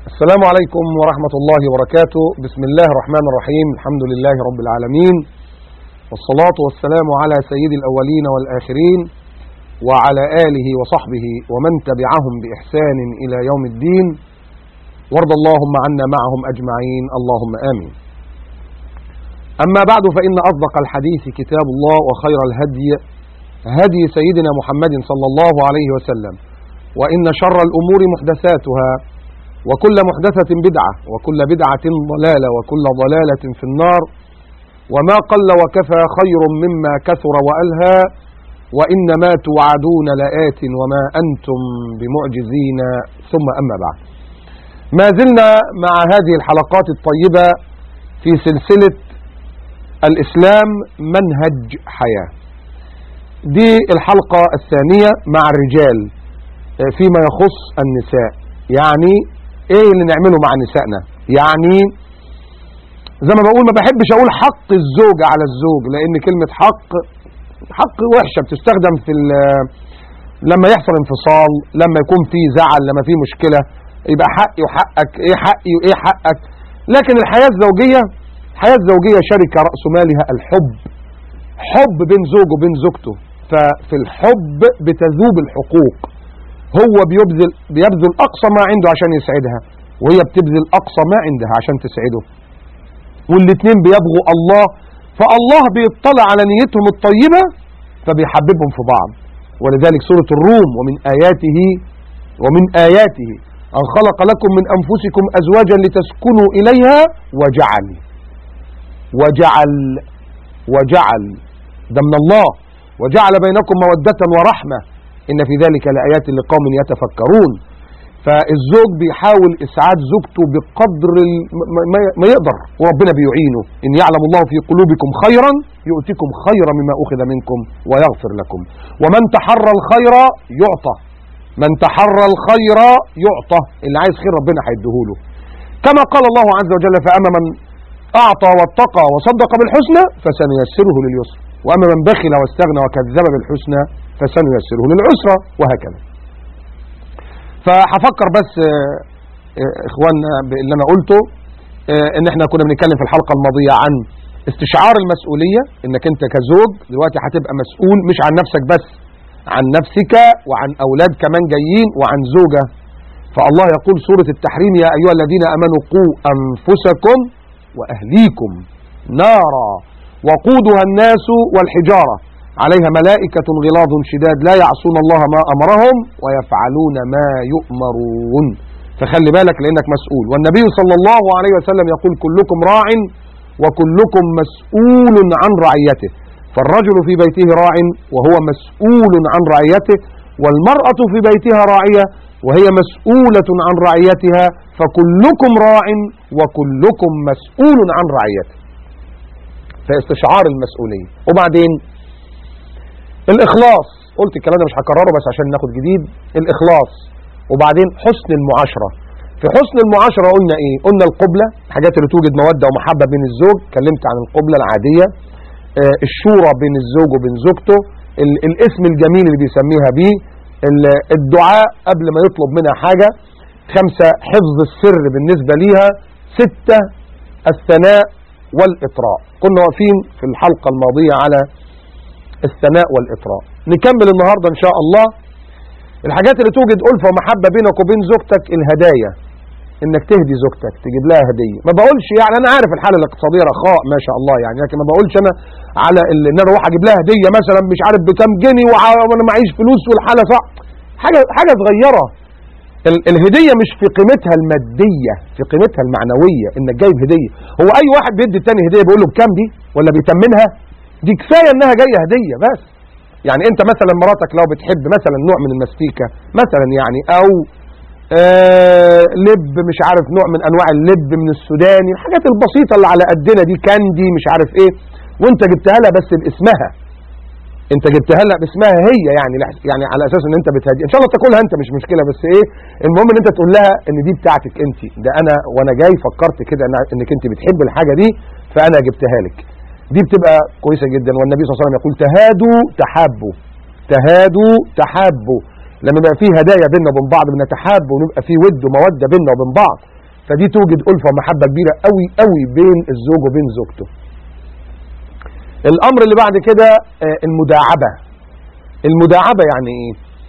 السلام عليكم ورحمة الله وبركاته بسم الله الرحمن الرحيم الحمد لله رب العالمين والصلاة والسلام على سيد الأولين والآخرين وعلى آله وصحبه ومن تبعهم بإحسان إلى يوم الدين وارض اللهم عنا معهم أجمعين اللهم آمين أما بعد فإن أصدق الحديث كتاب الله وخير الهدي هدي سيدنا محمد صلى الله عليه وسلم وإن شر الأمور محدثاتها وكل محدثة بدعة وكل بدعة ضلالة وكل ضلالة في النار وما قل وكفى خير مما كثر وألهى وإنما توعدون لآت وما أنتم بمعجزين ثم أما بعد ما زلنا مع هذه الحلقات الطيبة في سلسلة الإسلام منهج حياة دي الحلقة الثانية مع الرجال فيما يخص النساء يعني ايه اللي نعمله مع نسائنا يعني زي ما بقول ما بحبش اقول حق الزوج على الزوج لان كلمة حق حق وحشة بتستخدم في لما يحصل انفصال لما يكون في زعل لما في مشكلة يبقى حقي وحقك ايه حقي وايه حقك لكن الحياة الزوجية الحياة الزوجية شركة رأس مالها الحب حب بين زوج وبين زوجته ففي الحب بتذوب الحقوق هو بيبذل بيبذل أقصى ما عنده عشان يسعدها وهي بتبذل أقصى ما عندها عشان تسعده والاثنين بيبغوا الله فالله بيطلع على نيتهم الطيبة فبيحببهم في بعض ولذلك سورة الروم ومن آياته ومن آياته أن خلق لكم من أنفسكم أزواجا لتسكنوا إليها وجعل وجعل وجعل ده من الله وجعل بينكم مودة ورحمة إن في ذلك لآيات لقوم يتفكرون فالزوج بيحاول إسعاد زوجته بقدر ما يقدر وربنا بيعينه إن يعلم الله في قلوبكم خيرا يؤتكم خيرا مما أخذ منكم ويغفر لكم ومن تحرى الخير يعطى من تحرى الخير يعطى اللي عايز خير ربنا هيديهوله كما قال الله عز وجل فأما من أعطى واتقى وصدق بالحسنى فسنيسره لليسر وأما من بخل واستغنى وكذب بالحسنى فسنيسره للعسرة وهكذا فهفكر بس اخواننا باللي انا قلته ان احنا كنا بنتكلم في الحلقة الماضية عن استشعار المسؤولية انك انت كزوج دلوقتي هتبقى مسؤول مش عن نفسك بس عن نفسك وعن اولاد كمان جايين وعن زوجة فالله يقول سورة التحريم يا ايها الذين امنوا قوا انفسكم واهليكم نارا وقودها الناس والحجارة عليها ملائكة غلاظ شداد لا يعصون الله ما أمرهم ويفعلون ما يؤمرون فخلي بالك لأنك مسؤول والنبي صلى الله عليه وسلم يقول كلكم راع وكلكم مسؤول عن رعيته فالرجل في بيته راع وهو مسؤول عن رعيته والمرأة في بيتها راعية وهي مسؤولة عن رعيتها فكلكم راع وكلكم مسؤول عن رعيته فاستشعار المسؤولية وبعدين الإخلاص قلت الكلام ده مش هكرره بس عشان ناخد جديد الإخلاص وبعدين حسن المعاشرة في حسن المعاشرة قلنا إيه قلنا القبلة حاجات اللي توجد مودة ومحبة بين الزوج اتكلمت عن القبلة العادية آه الشورى بين الزوج وبين زوجته الاسم الجميل اللي بيسميها بيه الدعاء قبل ما يطلب منها حاجة خمسة حفظ السر بالنسبة ليها ستة الثناء والإطراء كنا واقفين في الحلقة الماضية على الثناء والإطراء نكمل النهاردة إن شاء الله الحاجات اللي توجد ألفة ومحبة بينك وبين زوجتك الهدايا انك تهدي زوجتك تجيب لها هديه ما بقولش يعني انا عارف الحاله الاقتصاديه رخاء ما شاء الله يعني لكن ما بقولش انا على ان انا اروح اجيب لها هديه مثلا مش عارف بكام جنيه وانا معيش فلوس والحاله صعب حاجه حاجه صغيره الهديه مش في قيمتها الماديه في قيمتها المعنويه انك جايب هديه هو اي واحد بيدي التاني هديه بيقول له بكام دي ولا بيتمنها دي كفايه انها جايه هديه بس يعني انت مثلا مراتك لو بتحب مثلا نوع من المستيكه مثلا يعني او آه لب مش عارف نوع من انواع اللب من السوداني الحاجات البسيطه اللي على قدنا دي كاندي مش عارف ايه وانت جبتها لها بس باسمها انت جبتها لها باسمها هي يعني يعني على اساس ان انت بتهدي ان شاء الله تاكلها انت مش مشكله بس ايه المهم ان انت تقول لها ان دي بتاعتك انت ده انا وانا جاي فكرت كده انك انت بتحب الحاجه دي فانا جبتها لك دي بتبقى كويسة جدا والنبي صلى الله عليه وسلم يقول تهادوا تحابوا تهادوا تحابوا لما يبقى فيه هدايا بيننا وبين بعض بنتحاب ونبقى فيه ود ومودة بيننا وبين بعض فدي توجد ألفة ومحبة كبيرة قوي قوي بين الزوج وبين زوجته الأمر اللي بعد كده آه، المداعبة المداعبة يعني إيه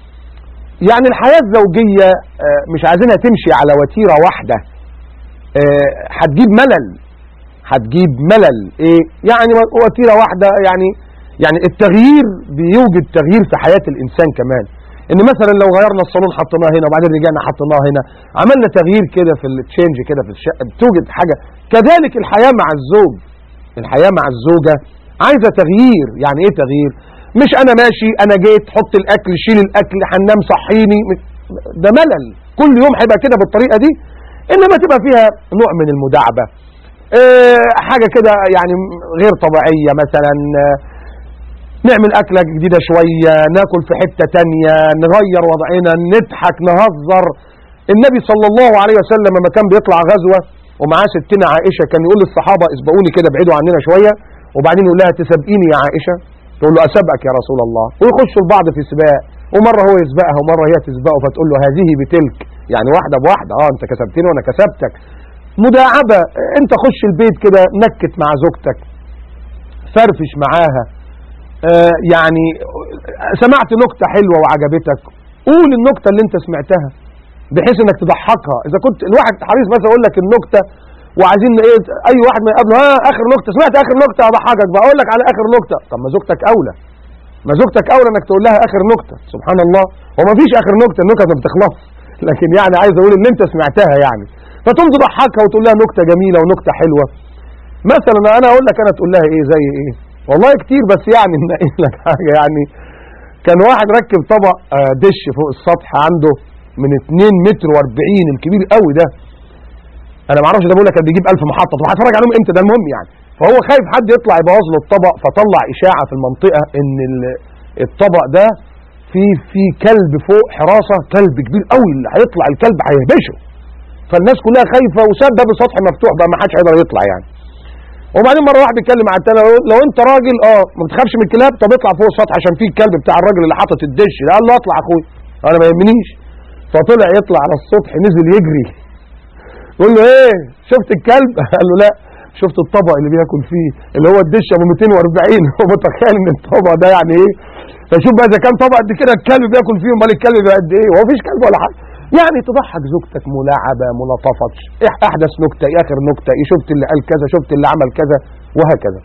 يعني الحياة الزوجية آه، مش عايزينها تمشي على وتيرة واحدة آه، هتجيب ملل هتجيب ملل ايه يعني وتيرة واحدة يعني يعني التغيير بيوجد تغيير في حياة الانسان كمان ان مثلا لو غيرنا الصالون حطيناه هنا وبعدين رجعنا حطيناه هنا عملنا تغيير كده في التشينج كده في الشقه بتوجد حاجه كذلك الحياه مع الزوج الحياه مع الزوجه عايزه تغيير يعني ايه تغيير مش انا ماشي انا جيت حط الاكل شيل الاكل حنام صحيني ده ملل كل يوم هيبقى كده بالطريقه دي انما تبقى فيها نوع من المداعبه اه حاجه كده يعني غير طبيعيه مثلا آه، نعمل أكلة جديدة شوية ناكل في حتة تانية نغير وضعنا نضحك نهزر النبي صلى الله عليه وسلم لما كان بيطلع غزوة ومعاه ستنا عائشة كان يقول للصحابة اسبقوني كده ابعدوا عننا شوية وبعدين يقول لها تسابقيني يا عائشة تقول له أسبقك يا رسول الله ويخشوا البعض في سباق ومرة هو يسبقها ومرة هي تسبقه فتقول له هذه بتلك يعني واحدة بواحدة اه انت كسبتني وانا كسبتك مداعبة انت خش البيت كده نكت مع زوجتك فرفش معاها آه، يعني سمعت نكتة حلوة وعجبتك قول النكتة اللي انت سمعتها بحيث انك تضحكها اذا كنت الواحد حريص مثلا يقول لك النكتة وعايزين ايه اي واحد ما يقابله ها اخر نكتة سمعت اخر نكتة اضحكك بقى اقول لك على اخر نكتة طب ما زوجتك اولى ما زوجتك اولى انك تقول لها اخر نكتة سبحان الله هو ما فيش اخر نكتة النكت ما بتخلص لكن يعني عايز اقول ان انت سمعتها يعني فتقوم تضحكها وتقول لها نكتة جميلة ونكتة حلوة مثلا انا اقول لك انا تقول لها ايه زي ايه والله كتير بس يعني نقول لك حاجه يعني كان واحد ركب طبق آه، دش فوق السطح عنده من 2 متر و40 الكبير قوي ده انا ما اعرفش ده بقول لك كان بيجيب 1000 محطه طب هتفرج عليهم امتى ده المهم يعني فهو خايف حد يطلع يبوظ له الطبق فطلع اشاعه في المنطقه ان ال- الطبق ده في في كلب فوق حراسه كلب كبير قوي اللي هيطلع الكلب هيهبشه فالناس كلها خايفه وساب باب السطح مفتوح بقى ما حدش هيقدر يطلع يعني وبعدين مره واحد بيتكلم على التاني يقول لو انت راجل اه ما بتخافش من الكلاب طب اطلع فوق السطح عشان في الكلب بتاع الراجل اللي حاطط الدش ده قال له اطلع اخوي انا ما يهمنيش فطلع يطلع على السطح نزل يجري يقول له ايه شفت الكلب قال له لا شفت الطبق اللي بياكل فيه اللي هو الدش ابو 240 هو متخيل ان الطبق ده يعني ايه فشوف بقى اذا كان طبق قد كده الكلب بياكل فيه امال الكلب بقى قد ايه هو مفيش كلب ولا حاجه يعني تضحك زوجتك ملاعبه ملاطفه إيه احدث نكته إيه اخر نكته إيه شفت اللي قال كذا شفت اللي عمل كذا وهكذا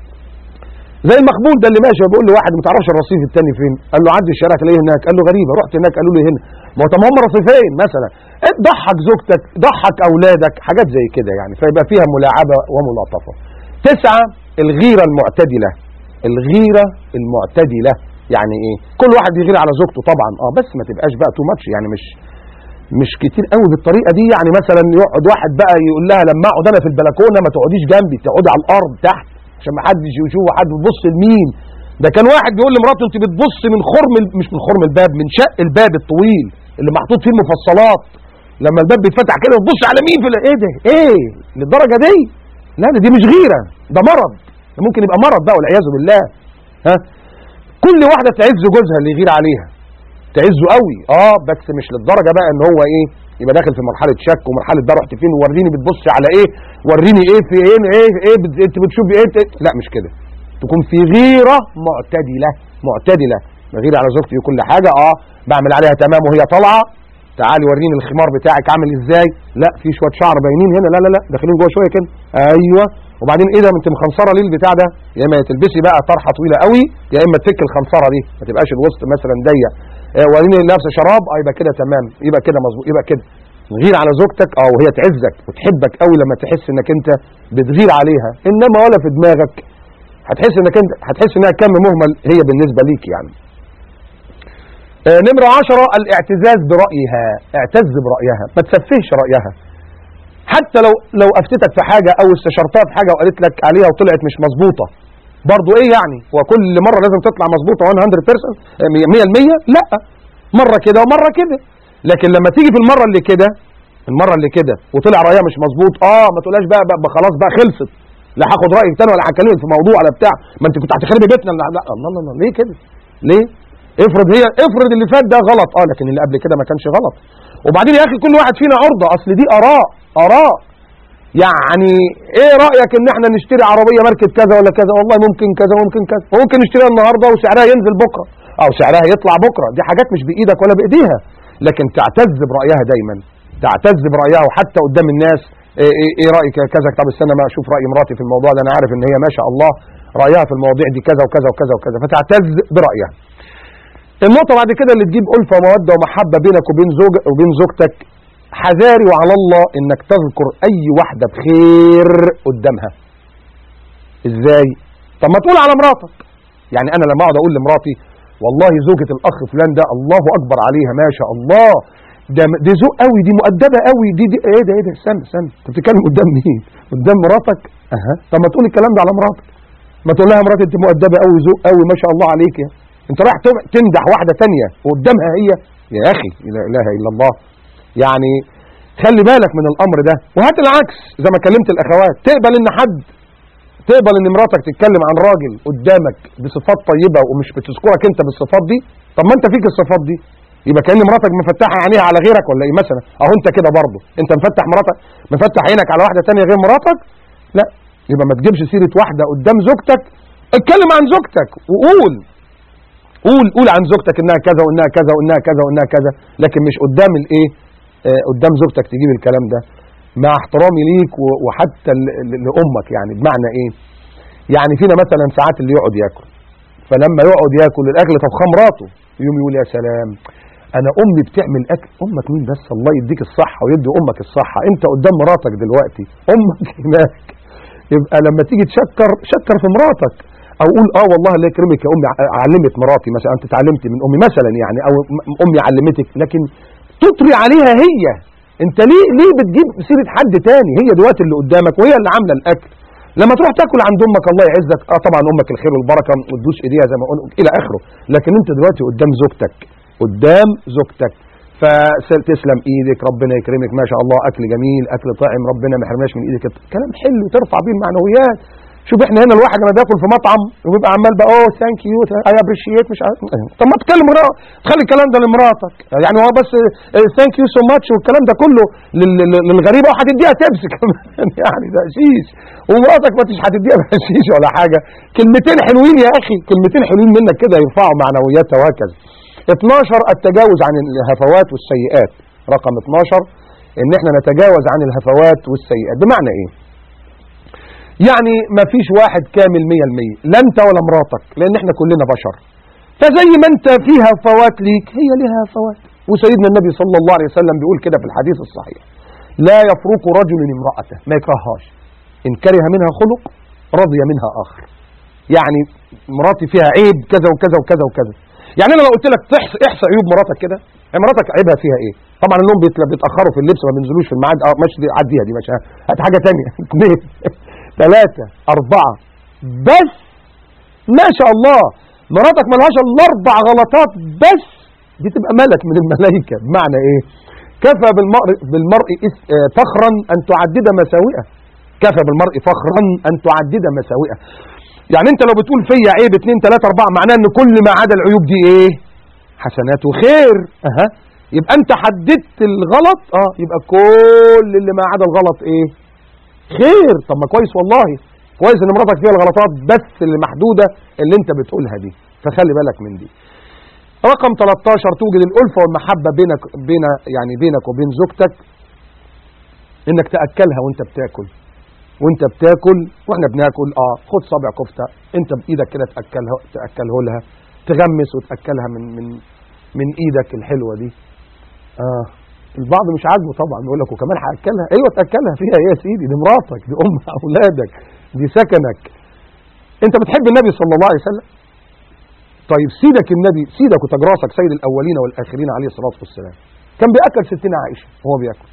زي المخبول ده اللي ماشي بيقول له واحد ما تعرفش الرصيف التاني فين قال له عدي الشارع تلاقيه هناك قال له غريبه رحت هناك قالوا لي هنا ما هو طب هم رصيفين مثلا إيه، ضحك زوجتك ضحك اولادك حاجات زي كده يعني فيبقى فيها ملاعبه وملاطفه تسعه الغيره المعتدله الغيره المعتدله يعني ايه كل واحد يغير على زوجته طبعا اه بس ما تبقاش بقى تو ماتش يعني مش مش كتير قوي بالطريقه دي يعني مثلا يقعد واحد بقى يقول لها لما اقعد انا في البلكونه ما تقعديش جنبي تقعدي على الارض تحت عشان ما حدش يشوف حد بيبص لمين ده كان واحد بيقول لمراته انت بتبص من خرم ال- مش من خرم الباب من شق الباب الطويل اللي محطوط فيه المفصلات لما الباب بيتفتح كده بتبص على مين في ال- ايه ده ايه للدرجه دي لا ده دي مش غيره ده مرض ده ممكن يبقى مرض بقى والعياذ بالله ها كل واحده تعز جوزها اللي يغير عليها تعزه قوي اه بس مش للدرجه بقى ان هو ايه يبقى داخل في مرحله شك ومرحله ده رحت فين وريني بتبص على ايه وريني ايه في ايه ايه ايه بت- انت بتشوفي ايه بت- لا مش كده تكون في غيره معتدله معتدله بغير على زوجتي وكل حاجه اه بعمل عليها تمام وهي طالعه تعالي وريني الخمار بتاعك عامل ازاي لا في شويه شعر باينين هنا لا لا لا داخلين جوه شويه كده ايوه وبعدين ايه ده ما انت مخنصره ليه البتاع ده يا اما تلبسي بقى طرحه طويله قوي يا اما تفك الخنصره دي ما تبقاش الوسط مثلا ضيق آه، وريني لابسه شراب اه يبقى كده تمام يبقى كده مظبوط يبقى كده غير على زوجتك اه وهي تعزك وتحبك قوي لما تحس انك انت بتغير عليها انما ولا في دماغك هتحس انك انت هتحس انها كم مهمل هي بالنسبه ليك يعني آه، نمرة عشرة الاعتزاز برأيها اعتز برأيها ما تسفهش رأيها حتى لو لو افتتك في حاجة او استشرتها في حاجة وقالت لك عليها وطلعت مش مظبوطة برضو ايه يعني وكل مرة لازم تطلع مظبوطة 100% آه، 100% لا مرة كده ومرة كده لكن لما تيجي في المرة اللي كده المرة اللي كده وطلع رأيها مش مظبوط اه ما تقولهاش بقى, بقى, بقى خلاص بقى خلصت لا هاخد رأيك تاني ولا هكلمك في موضوع ولا بتاع ما انت كنت هتخربي بيتنا لا, لا الله الله الله ليه كده ليه افرض هي افرض اللي فات ده غلط اه لكن اللي قبل كده ما كانش غلط وبعدين يا اخي كل واحد فينا عرضه اصل دي اراء اراء يعني ايه رايك ان احنا نشتري عربيه ماركه كذا ولا كذا والله ممكن كذا ممكن كذا وممكن نشتريها النهارده وسعرها ينزل بكره او سعرها يطلع بكره دي حاجات مش بايدك ولا بايديها لكن تعتز برايها دايما تعتز برايها وحتى قدام الناس ايه, إيه, إيه رايك يا كذا طب استنى ما اشوف راي مراتي في الموضوع ده انا عارف ان هي ما شاء الله رايها في المواضيع دي كذا وكذا وكذا وكذا فتعتز برايها النقطه بعد كده اللي تجيب الفه وموده ومحبه بينك وبين زوج وبين زوجتك حذاري وعلى الله انك تذكر اي واحده بخير قدامها ازاي طب ما تقول على مراتك يعني انا لما اقعد اقول لمراتي والله زوجة الاخ فلان ده الله اكبر عليها ما شاء الله ده دي ذوق قوي دي مؤدبه قوي دي, دي ايه ده ايه ده استنى استنى انت بتتكلم قدام مين قدام مراتك اها طب ما تقول الكلام ده على مراتك ما تقول لها مراتي انت مؤدبه قوي ذوق قوي ما شاء الله عليك يا انت رايح تمدح واحده تانية وقدامها هي يا اخي لا اله الا الله يعني خلي بالك من الامر ده وهات العكس زي ما كلمت الاخوات تقبل ان حد تقبل ان مراتك تتكلم عن راجل قدامك بصفات طيبه ومش بتذكرك انت بالصفات دي طب ما انت فيك الصفات دي يبقى كان مراتك مفتحه عينيها على غيرك ولا ايه مثلا اهو انت كده برضه انت مفتح مراتك مفتح عينك على واحده ثانيه غير مراتك لا يبقى ما تجيبش سيره واحده قدام زوجتك اتكلم عن زوجتك وقول قول قول عن زوجتك انها كذا وانها كذا وانها كذا وانها كذا لكن مش قدام الايه آه قدام زوجتك تجيب الكلام ده مع احترامي ليك وحتى لامك يعني بمعنى ايه يعني فينا مثلا ساعات اللي يقعد ياكل فلما يقعد ياكل الاكل طبخه مراته يوم يقول يا سلام انا امي بتعمل اكل امك مين بس الله يديك الصحه ويدي امك الصحه انت قدام مراتك دلوقتي امك هناك يبقى لما تيجي تشكر شكر في مراتك او قول اه والله الله يكرمك يا امي علمت مراتي مثلا انت اتعلمت من امي مثلا يعني او امي علمتك لكن تطري عليها هي انت ليه ليه بتجيب سيره حد تاني هي دلوقتي اللي قدامك وهي اللي عامله الاكل لما تروح تاكل عند امك الله يعزك اه طبعا امك الخير والبركه وتدوس ايديها زي ما قلنا الى اخره لكن انت دلوقتي قدام زوجتك قدام زوجتك فتسلم ايدك ربنا يكرمك ما شاء الله اكل جميل اكل طعم ربنا ما يحرمناش من ايدك كلام حلو ترفع بيه المعنويات شوف احنا هنا الواحد لما بياكل في مطعم وبيبقى عمال بقى اوه ثانك يو اي ابريشيت مش عارف طب ما تكلم تخلي الكلام ده لمراتك يعني هو بس ثانك يو سو ماتش والكلام ده كله للغريبه وهتديها تبس كمان يعني ده شيش ومراتك ما تش هتديها بشيش ولا حاجه كلمتين حلوين يا اخي كلمتين حلوين منك كده يرفعوا معنوياتها وهكذا 12 التجاوز عن الهفوات والسيئات رقم 12 ان احنا نتجاوز عن الهفوات والسيئات بمعنى ايه يعني ما فيش واحد كامل 100% لا انت ولا مراتك لان احنا كلنا بشر فزي ما انت فيها هفوات ليك هي لها هفوات وسيدنا النبي صلى الله عليه وسلم بيقول كده في الحديث الصحيح لا يفرق رجل امرأته ما يكرههاش ان كره منها خلق رضي منها اخر يعني مراتي فيها عيب كذا وكذا وكذا وكذا يعني انا لو قلت لك احصى عيوب مراتك كده مراتك عيبها فيها ايه طبعا انهم بيتاخروا في اللبس ما بينزلوش في الميعاد اه ماشي دي عديها دي ماشي هات حاجه ثانيه اثنين ثلاثه اربعه بس ما شاء الله مراتك ملهاش الا اربع غلطات بس دي تبقى ملك من الملائكه بمعنى ايه كفى بالمرء بالمرء فخرا ان تعدد مساوئه كفى بالمرء فخرا ان تعدد مساوئه يعني انت لو بتقول فيا عيب اتنين تلاتة اربعة معناه ان كل ما عدا العيوب دي ايه حسنات وخير اها يبقى انت حددت الغلط اه يبقى كل اللي ما عدا الغلط ايه خير طب ما كويس والله كويس ان مراتك فيها الغلطات بس اللي محدودة اللي انت بتقولها دي فخلي بالك من دي رقم 13 توجد الألفة والمحبة بينك بين يعني بينك وبين زوجتك انك تأكلها وانت بتاكل وانت بتاكل واحنا بناكل اه خد صابع كفته انت بايدك كده تاكلها تاكله لها تغمس وتاكلها من من من ايدك الحلوه دي اه البعض مش عاجبه طبعا يقول لك وكمان هاكلها ايوه تاكلها فيها ايه يا سيدي دي مراتك دي ام اولادك دي سكنك انت بتحب النبي صلى الله عليه وسلم طيب سيدك النبي سيدك وتجراسك سيد الاولين والاخرين عليه الصلاه والسلام كان بياكل ستنا عائشه وهو بياكل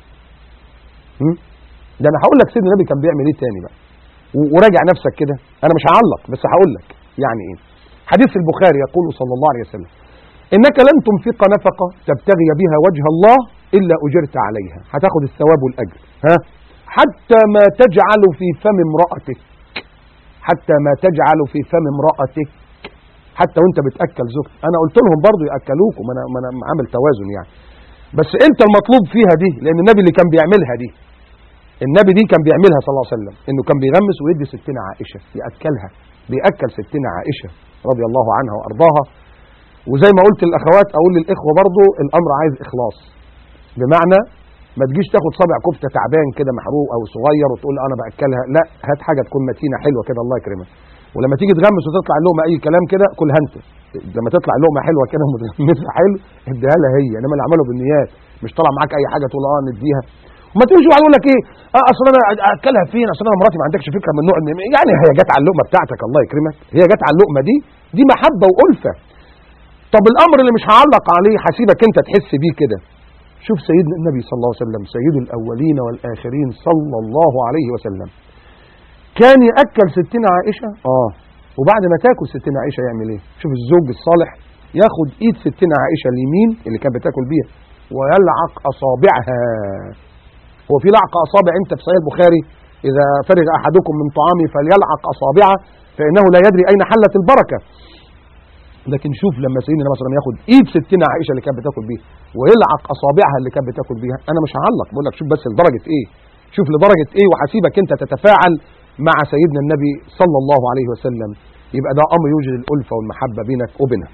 ده انا هقول لك سيدنا النبي كان بيعمل ايه تاني بقى وراجع نفسك كده انا مش هعلق بس هقول لك يعني ايه حديث البخاري يقول صلى الله عليه وسلم انك لن تنفق نفقه تبتغي بها وجه الله الا اجرت عليها هتاخد الثواب والاجر ها حتى ما تجعل في فم امراتك حتى ما تجعل في فم امراتك حتى وانت بتاكل زوجتك انا قلت لهم برضو ياكلوكم انا انا عامل توازن يعني بس انت المطلوب فيها دي لان النبي اللي كان بيعملها دي النبي دي كان بيعملها صلى الله عليه وسلم انه كان بيغمس ويدي ستنا عائشه ياكلها بياكل ستنا عائشه رضي الله عنها وارضاها وزي ما قلت للاخوات اقول للاخوه برضو الامر عايز اخلاص بمعنى ما تجيش تاخد صابع كفته تعبان كده محروق او صغير وتقول انا باكلها لا هات حاجه تكون متينه حلوه كده الله يكرمك ولما تيجي تغمس وتطلع اللقمه اي كلام كده كلها انت لما تطلع اللقمه حلوه كده ومتغمسه حلو اديها لها هي انما اللي عمله بالنيات مش طالع معاك اي حاجه تقول اه نديها وما تقولش واحد يقول لك ايه اه اصل انا اكلها فين اصل انا مراتي ما عندكش فكره من النوع من يعني هي جت على اللقمه بتاعتك الله يكرمك هي جت على اللقمه دي دي محبه والفه طب الامر اللي مش هعلق عليه هسيبك انت تحس بيه كده شوف سيدنا النبي صلى الله عليه وسلم سيد الاولين والاخرين صلى الله عليه وسلم كان ياكل ستنا عائشه اه وبعد ما تاكل ستنا عائشه يعمل ايه شوف الزوج الصالح ياخد ايد ستنا عائشه اليمين اللي كانت بتاكل بيها ويلعق اصابعها هو في لعق اصابع انت في صحيح البخاري اذا فرغ احدكم من طعامه فليلعق اصابعه فانه لا يدري اين حلت البركه لكن شوف لما سيدنا النبي صلى الله عليه وسلم ياخد ايد ستنا عائشه اللي كانت بتاكل بيها ويلعق اصابعها اللي كانت بتاكل بيها انا مش هعلق بقول لك شوف بس لدرجه ايه شوف لدرجه ايه وهسيبك انت تتفاعل مع سيدنا النبي صلى الله عليه وسلم يبقى ده امر يوجد الالفه والمحبه بينك وبينها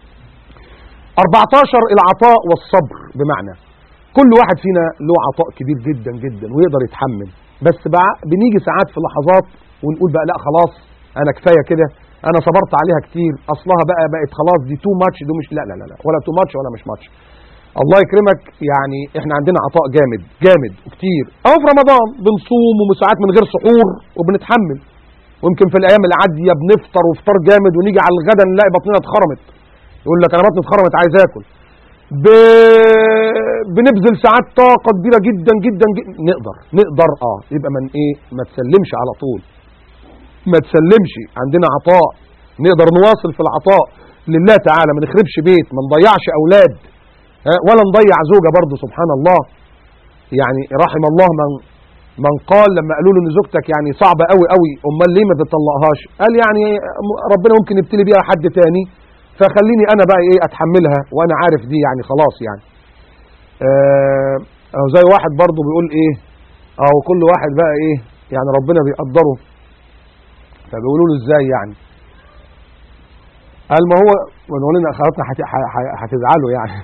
14 العطاء والصبر بمعنى كل واحد فينا له عطاء كبير جدا جدا ويقدر يتحمل بس بقى بنيجي ساعات في لحظات ونقول بقى لا خلاص انا كفايه كده انا صبرت عليها كتير اصلها بقى بقت خلاص دي تو ماتش دي مش لا لا لا, لا ولا تو ماتش ولا مش ماتش الله يكرمك يعني احنا عندنا عطاء جامد جامد وكتير او في رمضان بنصوم وساعات من غير سحور وبنتحمل ويمكن في الايام العاديه بنفطر وفطار جامد ونيجي على الغدا نلاقي بطننا اتخرمت يقول لك انا بطني اتخرمت عايز اكل ب... بنبذل ساعات طاقه كبيره جدا جدا, جدا نقدر نقدر اه يبقى من ايه ما تسلمش على طول ما تسلمش عندنا عطاء نقدر نواصل في العطاء لله تعالى ما نخربش بيت ما نضيعش اولاد ها ولا نضيع زوجه برضه سبحان الله يعني رحم الله من من قال لما قالوا له ان زوجتك يعني صعبه قوي قوي امال ليه ما بتطلقهاش قال يعني ربنا ممكن يبتلي بيها حد تاني فخليني انا بقى ايه اتحملها وانا عارف دي يعني خلاص يعني آه او زي واحد برضه بيقول ايه او كل واحد بقى ايه يعني ربنا بيقدره فبيقولوا له ازاي يعني قال ما هو ونقول لنا اخواتنا هتزعلوا يعني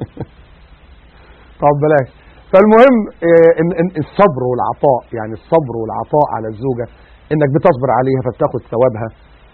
طب بلاش فالمهم ان ان الصبر والعطاء يعني الصبر والعطاء على الزوجه انك بتصبر عليها فبتاخد ثوابها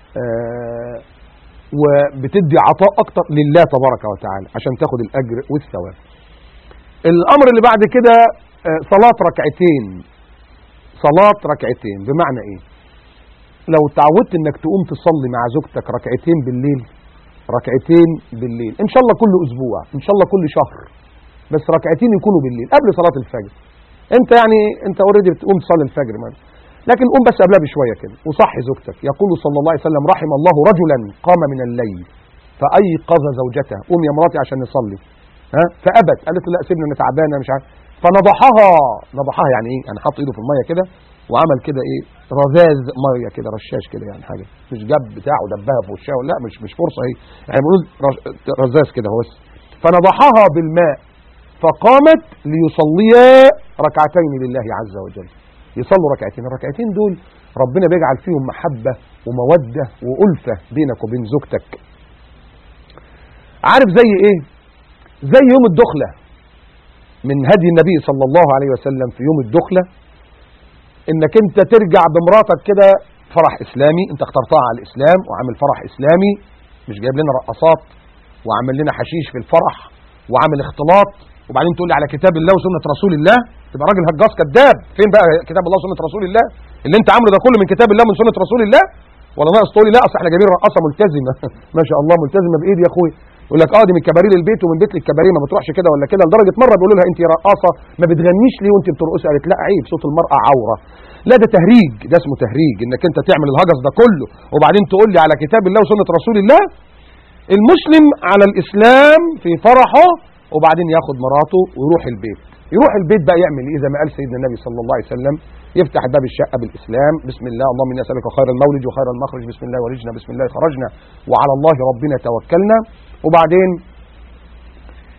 وبتدي عطاء اكتر لله تبارك وتعالى عشان تاخد الاجر والثواب الامر اللي بعد كده صلاه ركعتين صلاه ركعتين بمعنى ايه لو تعودت انك تقوم تصلي مع زوجتك ركعتين بالليل ركعتين بالليل ان شاء الله كل اسبوع ان شاء الله كل شهر بس ركعتين يكونوا بالليل قبل صلاه الفجر انت يعني انت اوريدي بتقوم تصلي الفجر مثلا لكن قوم بس قبلها بشويه كده وصحي زوجتك يقول صلى الله عليه وسلم رحم الله رجلا قام من الليل فايقظ زوجته قوم يا مراتي عشان نصلي ها فابت قالت له لا سيبني انا تعبانه مش عارف فنضحها نضحها يعني ايه يعني حط ايده في الميه كده وعمل كده ايه رذاذ ميه كده رشاش كده يعني حاجه مش جاب بتاعه دبها في وشها لا مش مش فرصه هي يعني بنقول رذاذ كده هو بس فنضحها بالماء فقامت ليصليا ركعتين لله عز وجل يصلوا ركعتين الركعتين دول ربنا بيجعل فيهم محبة ومودة وألفة بينك وبين زوجتك عارف زي ايه زي يوم الدخلة من هدي النبي صلى الله عليه وسلم في يوم الدخلة انك انت ترجع بمراتك كده فرح اسلامي انت اخترتها على الاسلام وعامل فرح اسلامي مش جايب لنا رقصات وعامل لنا حشيش في الفرح وعامل اختلاط وبعدين تقول لي على كتاب الله وسنه رسول الله تبقى راجل هجاص كذاب فين بقى كتاب الله وسنه رسول الله اللي انت عامله ده كله من كتاب الله من سنه رسول الله ولا ناقص تقول لي لا اصل احنا جايبين رقاصه ملتزمه ما شاء الله ملتزمه بايد يا اخويا يقول لك اه دي من كباريه للبيت ومن بيت للكباريه ما بتروحش كده ولا كده لدرجه مره بيقولوا لها انت رقاصه ما بتغنيش ليه وانت بترقصي قالت لا عيب صوت المراه عوره لا ده تهريج ده اسمه تهريج انك انت تعمل الهجس ده كله وبعدين تقول لي على كتاب الله وسنه رسول الله المسلم على الاسلام في فرحه وبعدين ياخد مراته ويروح البيت يروح البيت بقى يعمل ايه زي ما قال سيدنا النبي صلى الله عليه وسلم يفتح باب الشقه بالاسلام بسم الله اللهم اني اسالك خير المولد وخير المخرج بسم الله ولجنا بسم الله خرجنا وعلى الله ربنا توكلنا وبعدين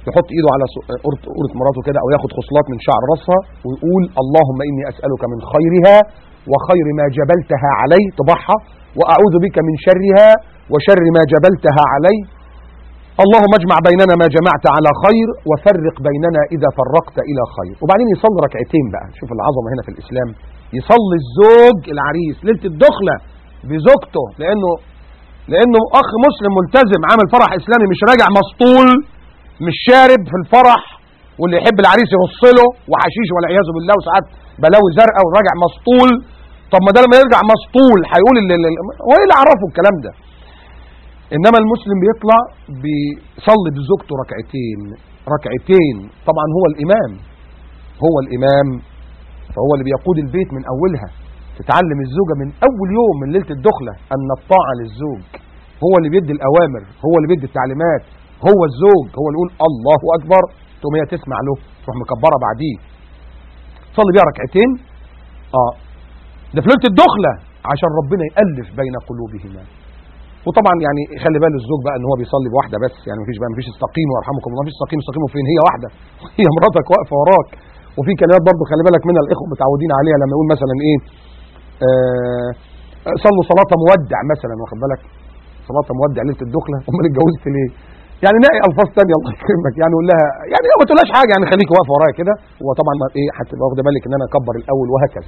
يحط ايده على سو- قرة قرة مراته كده او ياخد خصلات من شعر راسها ويقول اللهم اني اسالك من خيرها وخير ما جبلتها علي طبعها واعوذ بك من شرها وشر ما جبلتها علي اللهم اجمع بيننا ما جمعت على خير وفرق بيننا اذا فرقت الى خير وبعدين يصلي ركعتين بقى شوف العظمه هنا في الاسلام يصلي الزوج العريس ليله الدخله بزوجته لانه لانه اخ مسلم ملتزم عامل فرح اسلامي مش راجع مسطول مش شارب في الفرح واللي يحب العريس يرص له وحشيش والعياذ بالله وساعات بلاوي زرقاء وراجع مسطول طب ما ده لما يرجع مسطول هيقول ال- ال- ال- هو ايه اللي عرفه الكلام ده انما المسلم بيطلع بيصلي بزوجته ركعتين ركعتين طبعا هو الامام هو الامام فهو اللي بيقود البيت من اولها تتعلم الزوجة من اول يوم من ليلة الدخلة ان الطاعة للزوج هو اللي بيدي الاوامر هو اللي بيدي التعليمات هو الزوج هو اللي يقول الله اكبر تقوم هي تسمع له تروح مكبرة بعديه تصلي بيها ركعتين اه ده في ليلة الدخلة عشان ربنا يألف بين قلوبهما وطبعا يعني خلي بال الزوج بقى ان هو بيصلي بواحده بس يعني مفيش بقى مفيش استقيموا ويرحمكم الله مفيش استقيموا استقيموا فين هي واحده هي مراتك واقفه وراك وفي كلمات برضه خلي بالك منها الاخوه متعودين عليها لما يقول مثلا ايه آه صلوا صلاه مودع مثلا واخد بالك صلاه مودع ليله الدخله امال اتجوزت ليه يعني نلاقي الفاظ ثانيه الله يكرمك يعني يقول لها يعني ما تقولهاش حاجه يعني خليك واقفه ورايا كده وطبعا ما- ايه هتبقى واخده بالك ان انا اكبر الاول وهكذا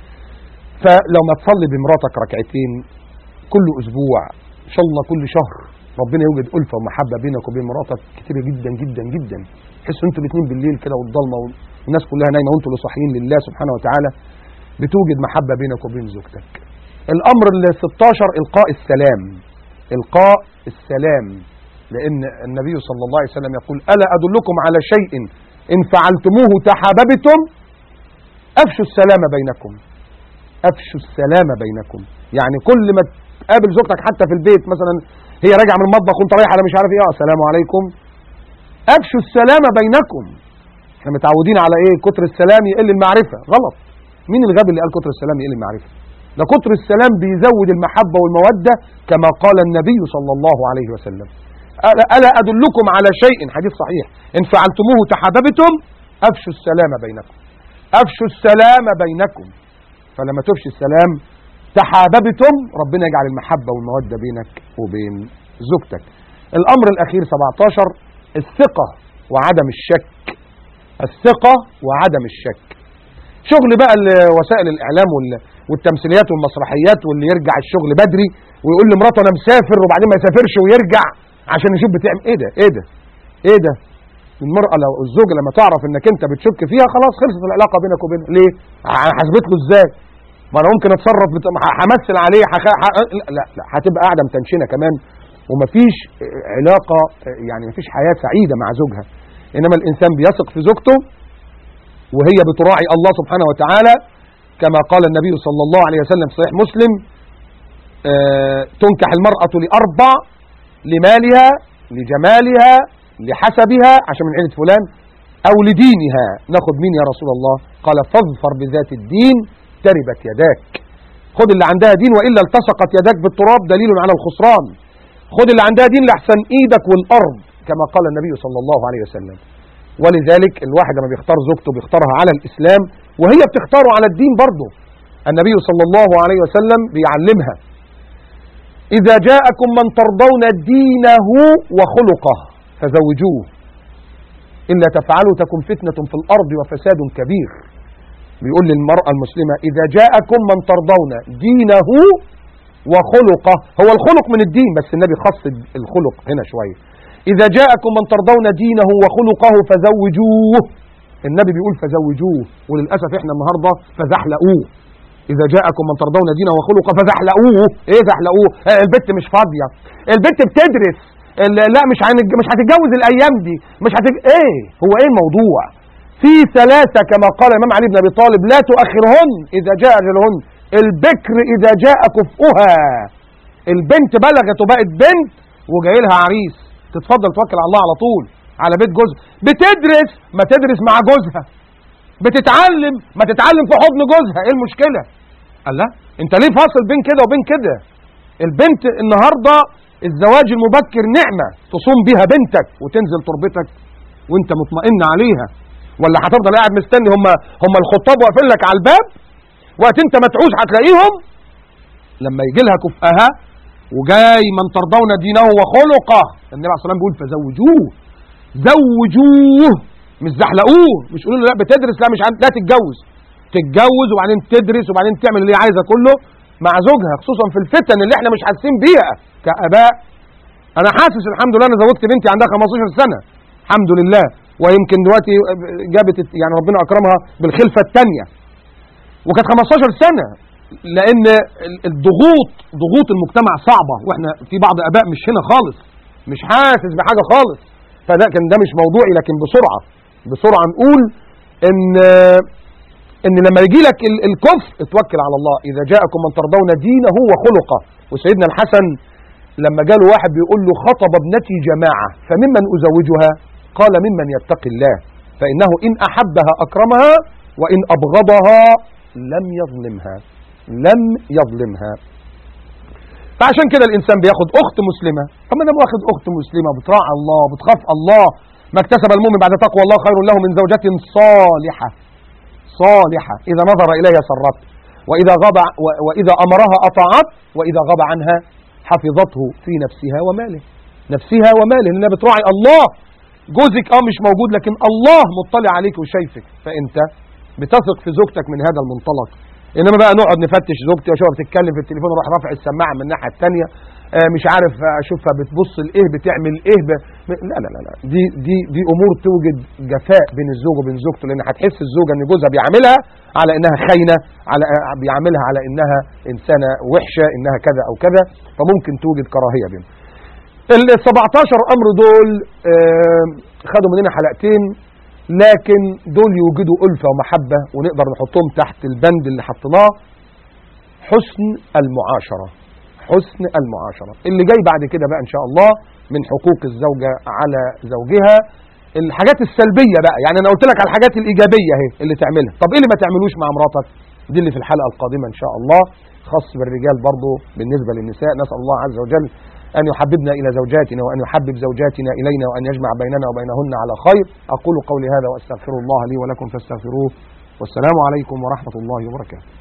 فلو ما تصلي بمراتك ركعتين كل اسبوع ان شاء الله كل شهر ربنا يوجد الفه ومحبه بينك وبين مراتك كتيره جدا جدا جدا تحسوا انتوا الاثنين بالليل كده والضلمه والناس كلها نايمه وانتوا اللي صاحيين لله سبحانه وتعالى بتوجد محبه بينك وبين زوجتك الامر ال 16 القاء السلام القاء السلام لان النبي صلى الله عليه وسلم يقول الا ادلكم على شيء ان فعلتموه تحاببتم افشوا السلام بينكم افشوا السلام بينكم يعني كل ما تقابل زوجتك حتى في البيت مثلا هي راجعه من المطبخ وانت رايح على مش عارف ايه آه، السلام عليكم افشوا السلام بينكم احنا متعودين على ايه كتر السلام يقل المعرفه غلط مين الغبي اللي قال كتر السلام يقل المعرفه ده كتر السلام بيزود المحبه والموده كما قال النبي صلى الله عليه وسلم ألا ألا أدلكم على شيء حديث صحيح إن فعلتموه تحاببتم أفشوا السلام بينكم أفشوا السلام بينكم فلما تفشي السلام تحاببتم ربنا يجعل المحبة والمودة بينك وبين زوجتك الأمر الأخير 17 الثقة وعدم الشك الثقة وعدم الشك شغل بقى ال- وسائل الإعلام وال- والتمثيليات والمسرحيات واللي يرجع الشغل بدري ويقول لمراته أنا مسافر وبعدين ما يسافرش ويرجع عشان يشوف بتعمل إيه ده إيه ده إيه ده المرأة لو الزوجة لما تعرف انك انت بتشك فيها خلاص خلصت العلاقة بينك وبينها ليه؟ ه- حسبت له ازاي؟ ما انا ممكن اتصرف بت... ه- همثل عليه حخ... ح... لا لا لا هتبقى قاعده متنشنه كمان ومفيش آه، علاقه آه، يعني مفيش حياه سعيده مع زوجها انما الانسان بيثق في زوجته وهي بتراعي الله سبحانه وتعالى كما قال النبي صلى الله عليه وسلم في صحيح مسلم آه، تنكح المرأة لأربع لمالها لجمالها لحسبها عشان من عيلة فلان أو لدينها ناخد مين يا رسول الله قال فاظفر بذات الدين تربت يداك خد اللي عندها دين وإلا التصقت يداك بالتراب دليل على الخسران خد اللي عندها دين لحسن إيدك والأرض كما قال النبي صلى الله عليه وسلم ولذلك الواحد لما بيختار زوجته بيختارها على الإسلام وهي بتختاره على الدين برضه النبي صلى الله عليه وسلم بيعلمها إذا جاءكم من ترضون دينه وخلقه فزوجوه إلا تفعلوا تكن فتنة في الأرض وفساد كبير بيقول للمرأة المسلمة إذا جاءكم من ترضون دينه وخلقه هو الخلق من الدين بس النبي خص الخلق هنا شوية إذا جاءكم من ترضون دينه وخلقه فزوجوه النبي بيقول فزوجوه وللأسف احنا النهاردة فزحلقوه إذا جاءكم من ترضون دينه وخلقه فزحلقوه إيه زحلقوه آه البت مش فاضية البت بتدرس ال- لا مش هنج- مش هتتجوز الأيام دي مش هتج... إيه هو إيه الموضوع في ثلاثة كما قال الإمام علي بن أبي طالب لا تؤخرهن إذا جاء أجلهن البكر إذا جاء كفؤها البنت بلغت وبقت بنت وجاي لها عريس تتفضل توكل على الله على طول على بيت جوزها بتدرس ما تدرس مع جوزها بتتعلم ما تتعلم في حضن جوزها ايه المشكلة قال لا انت ليه فاصل بين كده وبين كده البنت النهاردة الزواج المبكر نعمة تصوم بها بنتك وتنزل تربتك وانت مطمئن عليها ولا هتفضل قاعد مستني هم هم الخطاب واقفين لك على الباب وقت انت ما تعوز هتلاقيهم لما يجي لها كفءها وجاي من ترضون دينه وخلقه النبي عليه الصلاه والسلام بيقول فزوجوه زوجوه مش زحلقوه مش قولوا له لا بتدرس لا مش عن... لا تتجوز تتجوز وبعدين تدرس وبعدين تعمل اللي هي عايزه كله مع زوجها خصوصا في الفتن اللي احنا مش حاسين بيها كاباء انا حاسس الحمد لله انا زوجت بنتي عندها 15 سنه الحمد لله ويمكن دلوقتي جابت يعني ربنا اكرمها بالخلفه الثانيه وكانت 15 سنه لان الضغوط ضغوط المجتمع صعبه واحنا في بعض اباء مش هنا خالص مش حاسس بحاجه خالص فده كان ده مش موضوعي لكن بسرعه بسرعه نقول ان ان لما يجي لك الكفر اتوكل على الله اذا جاءكم من ترضون دينه وخلقه وسيدنا الحسن لما جاله واحد بيقول له خطب ابنتي جماعه فممن ازوجها قال ممن يتقي الله فانه ان احبها اكرمها وان ابغضها لم يظلمها لم يظلمها فعشان كده الانسان بياخد اخت مسلمه طب ما انا واخد اخت مسلمه بتراعي الله بتخاف الله ما اكتسب المؤمن بعد تقوى الله خير له من زوجة صالحة صالحة إذا نظر إليها سرت وإذا غاب وإذا أمرها أطاعت وإذا غاب عنها حفظته في نفسها وماله نفسها وماله لأنها بتراعي الله جوزك اه مش موجود لكن الله مطلع عليك وشايفك فأنت بتثق في زوجتك من هذا المنطلق انما بقى نقعد نفتش زوجتي واشوفها بتتكلم في التليفون اروح رافع السماعه من الناحيه الثانيه آه مش عارف اشوفها بتبص لايه بتعمل ايه ب... لا لا لا لا دي دي دي امور توجد جفاء بين الزوج وبين زوجته لان هتحس الزوجه ان جوزها بيعاملها على انها خاينه على بيعاملها على انها انسانه وحشه انها كذا او كذا فممكن توجد كراهيه بينهم ال 17 امر دول آه خدوا مننا حلقتين لكن دول يوجدوا ألفة ومحبة ونقدر نحطهم تحت البند اللي حطيناه حسن المعاشرة حسن المعاشرة اللي جاي بعد كده بقى إن شاء الله من حقوق الزوجة على زوجها الحاجات السلبية بقى يعني أنا قلت لك على الحاجات الإيجابية اهي اللي تعملها طب إيه اللي ما تعملوش مع مراتك دي اللي في الحلقة القادمة إن شاء الله خاص بالرجال برضه بالنسبة للنساء نسأل الله عز وجل أن يحببنا إلى زوجاتنا وأن يحبب زوجاتنا إلينا وأن يجمع بيننا وبينهن على خير أقول قولي هذا وأستغفر الله لي ولكم فاستغفروه والسلام عليكم ورحمة الله وبركاته